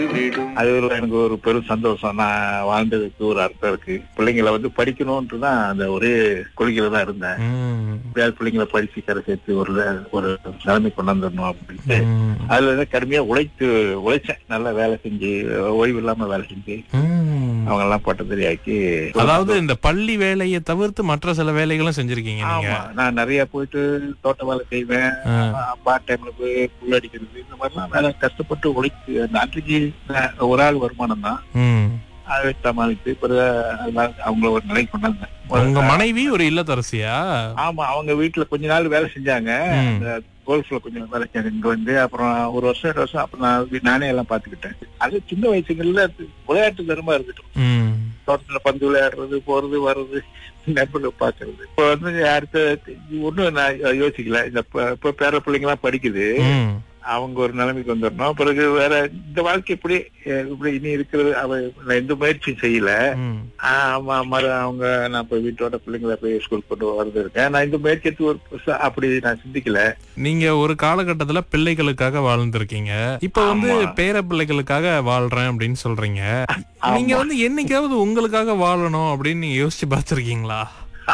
அது ஒரு எனக்கு ஒரு பெரும் சந்தோஷம் நான் வாழ்ந்ததுக்கு ஒரு அர்த்தம் இருக்கு பிள்ளைங்களை வந்து படிக்கணும்ன்ட்டு தான் அந்த ஒரே கொள்கையில தான் இருந்தேன் ம், எப்படியாவது பிள்ளைங்களை படிச்சு கரை சேர்த்து ஒரு ஒரு நிலைமை கொண்டு வந்துடணும் அப்படின்ட்டு ம், அதுல வந்து கடுமையா உழைத்து உழைச்சேன் நல்லா வேலை செஞ்சு ஓய்வு இல்லாம வேலை செஞ்சு ம். அவங்க எல்லாம் பட்டதாரி ஆக்கி அதாவது இந்த பள்ளி வேலையை தவிர்த்து மற்ற சில வேலைகளும் செஞ்சிருக்கீங்க நீங்க ஆமா நான் நிறைய போயிட்டு தோட்ட வேலை செய்வேன் ஆ. பார்ட் டைம்ல போய் புல் அடிக்கிறது இந்த மாதிரிலாம் வேலை கஷ்டப்பட்டு உழைச்சு அந்த அன்றைக்கு நான் ஒரு ஆள் வருமானம் தான் ம். அதை சமாளித்து பிறகு அதெல்லாம் அவங்கள ஒரு நிலை கொண்டாந்தேன் உங்க மனைவி ஒரு இல்லத்தரசியா ஆமா அவங்க வீட்டுல கொஞ்ச நாள் வேலை செஞ்சாங்க ம். அந்த கோல்ஃப்ல கொஞ்சம் வேலை செஞ்சாங்க இங்க வந்து அப்புறம் ஒரு வருஷம் ரெண்டு வருஷம் அப்புறம் நான் வீ- நானே எல்லாம் பாத்துக்கிட்டேன் அது சின்ன வயசுகள்ல அது விளையாட்டு தரமா இருக்கட்டும் ம். தோட்டத்துல பந்து விளையாடுறது போறது வர்றது நண்பர்களை பாக்குறது இப்ப வந்து அடுத்த ஒண்ணும் நான் யோசிக்கல இந்த இப்ப இப்ப பேர பிள்ளைங்க எல்லாம் படிக்குது ம். அவங்க ஒரு நிலைமைக்கு வந்துடணும் பிறகு வேற இந்த வாழ்க்கை இப்படி அஹ் இப்படி இனி இருக்கிறது அவ நான் எந்த முயற்சியும் செய்யல ம். ஆமா மறு அவங்க நான் போய் வீட்டோட பிள்ளைங்களை போய் ஸ்கூல் கொண்டு வரது இருக்கேன் நான் இந்த முயற்சி எடுத்து ஒரு பெருசா அப்படி நான் சிந்திக்கல நீங்க ஒரு காலகட்டத்துல பிள்ளைகளுக்காக வாழ்ந்திருக்கீங்க இப்ப வந்து ஆமா. பேர பிள்ளைகளுக்காக வாழ்றேன் அப்படின்னு சொல்றீங்க நீங்க வந்து என்னைக்காவது உங்களுக்காக வாழணும் அப்படின்னு நீங்க யோசிச்சு பார்த்திருக்கீங்களா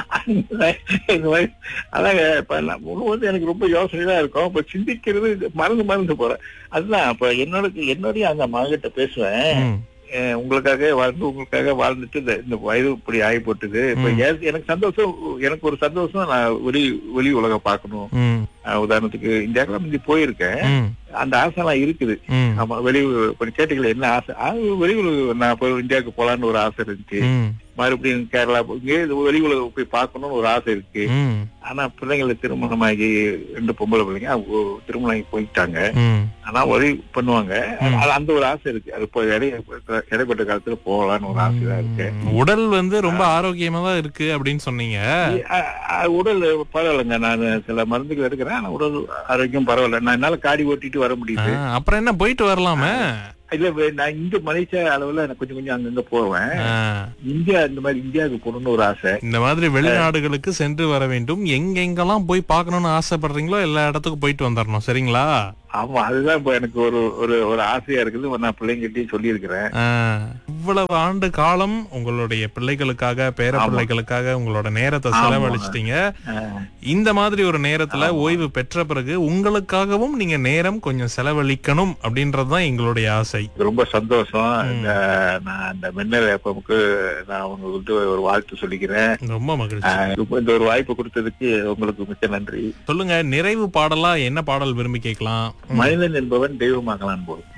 இந்த மாதிரி அதாங்க இப்ப நான் முழுவதும் எனக்கு ரொம்ப யோசனைதான் இருக்கும் இப்ப சிந்திக்கிறது இது மறந்து மறந்து போறேன் அதுதான் இப்ப என்னோட என்னுடைய அந்த மகன்கிட்ட பேசுவேன் ம். அஹ் உங்களுக்காக வாழ்ந்து உங்களுக்காக வாழ்ந்துட்டு இந்த இந்த வயது இப்படி ஆகி போட்டுது இப்ப ம். ஏ- எனக்கு சந்தோஷம் எனக்கு ஒரு சந்தோஷம் நான் வெளி வெளி உலகம் பார்க்கணும் ம். அஹ் உதாரணத்துக்கு இந்தியாவுக்கு முந்தி போயிருக்கேன் ம். அந்த ஆசை எல்லாம் இருக்குது ம். ஆமா வெளி கொஞ்சம் கேட்டீங்களா என்ன ஆசை அது வெளி உலகம் நான் போய் இந்தியாவுக்கு போலான்னு ஒரு ஆசை இருந்துச்சு ம். மறுபடியும் கேரளா போய் இங்கே இது வெளி உலகம் போய் பார்க்கணும்னு ஒரு ஆசை இருக்கு ம். ஆனா பிள்ளைங்களுக்கு திருமணமாகி ரெண்டு பொம்பளை பிள்ளைங்க அவங்க திருமணம் ஆகி போயிட்டாங்க ம். ஆனா ஒரே பண்ணுவாங்க ம். அது அந்த ஒரு ஆசை இருக்கு அது இப்போ இடை இடைப்பட்ட காலத்துல போகலான்னு ஒரு ஆசை தான் இருக்கு உடல் வந்து ரொம்ப ஆரோக்கியமா தான் இருக்கு அப்படின்னு சொன்னீங்க அ- அ- உடல் பரவாயில்லைங்க நான் சில மருந்துகள் எடுக்கிறேன் ஆனா உடல் ஆரோக்கியம் பரவாயில்ல நான் என்னால காடி ஓட்டிட்டு வர ஆ, முடியுது அப்புறம் என்ன போயிட்டு வரலாமே இல்ல வே- நான் இங்க மலேசியா அளவுல எனக்கு கொஞ்சம் கொஞ்சம் அங்கங்க போவேன் ஆ, இந்தியா இந்த மாதிரி இந்தியாவுக்கு போகணும்னு ஒரு ஆசை இந்த மாதிரி வெளிநாடுகளுக்கு சென்று வர வேண்டும் எங்கெங்கெல்லாம் போய் பார்க்கணும்னு ஆசைப்படுறீங்களோ எல்லா இடத்துக்கும் போயிட்டு வந்துடணும் சரிங்களா ஆமா அதுதான் இப்ப எனக்கு ஒரு ஒரு ஒரு ஆசையா இருக்குது நான் பிள்ளைங்கிட்டயும் சொல்லியிருக்கிறேன் ஆ, இவ்வளவு ஆண்டு காலம் உங்களுடைய பிள்ளைகளுக்காக பேர ஆமா. பிள்ளைகளுக்காக உங்களோட நேரத்தை ஆமா. செலவழிச்சிட்டீங்க அஹ் இந்த மாதிரி ஒரு நேரத்துல ஓய்வு பெற்ற பிறகு உங்களுக்காகவும் நீங்க நேரம் கொஞ்சம் செலவழிக்கணும் அப்படின்றதுதான் எங்களுடைய ஆசை ரொம்ப சந்தோஷம் ம். இந்த நான் இந்த மின்னல் எப்பமுக்கு நான் உங்களுக்கு ஒரு வாழ்த்து சொல்லிக்கிறேன் ரொம்ப மகிழ்ச்சி அஹ் இப்ப இந்த ஒரு வாய்ப்பு கொடுத்ததுக்கு உங்களுக்கு மிக்க நன்றி சொல்லுங்க நிறைவு பாடலா என்ன பாடல் விரும்பி கேட்கலாம் மனிதன் என்பவன் தெய்வமாகலான் போதும்